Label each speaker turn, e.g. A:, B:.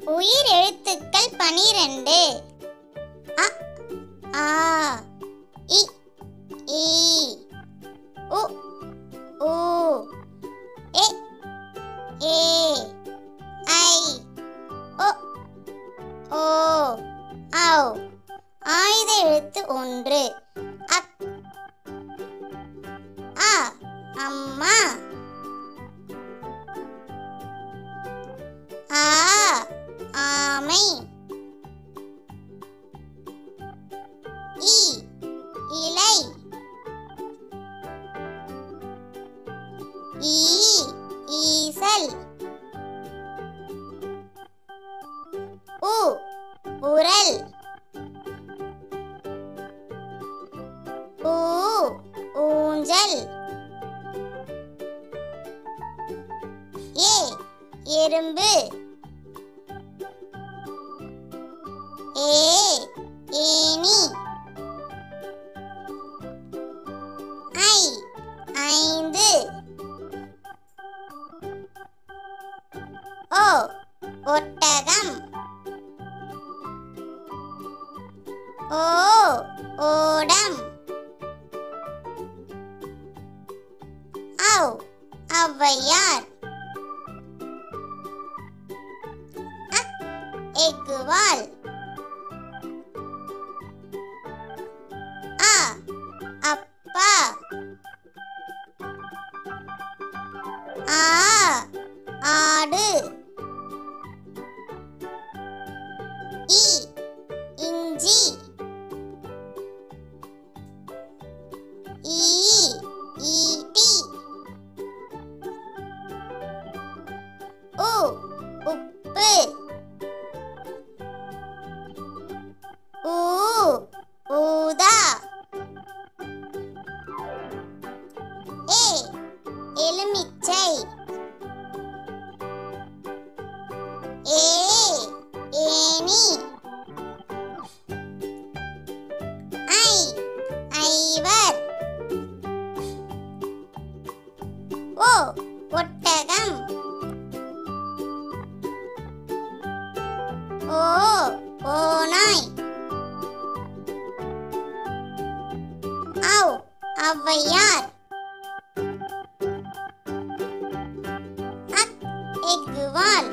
A: உயிர் எழுத்துக்கள் பனிரெண்டு அ ஆ இ ஈ உ ஊ எ ஏ ஐ ஒ ஓ ஔ ஆயுத எழுத்து ஒன்று அக் ஆ அம்மா ஆ ஆமை இ இலை ஈ ஈசல் உ உரல் ஊ ஊஞ்சல் ஏ எறும்பு ஏ ஏனி ஐ ஐந்து ஓ ஒட்டகம் ஓ ஓடம் ஔ ஔவையார் அக் எக்குவால் ஆ அப்பா ஆ ஆடு இ இஞ்சி ஈ ஈட்டி உ உப்பு ஊ ஊதா ஏ எலுமிச்சை ஏ ஏனி ஐ ஐவர் ஓ ஒட்டகம் ஓ ஓநாய் ஔ ஔவையார் அக் எக்குவால்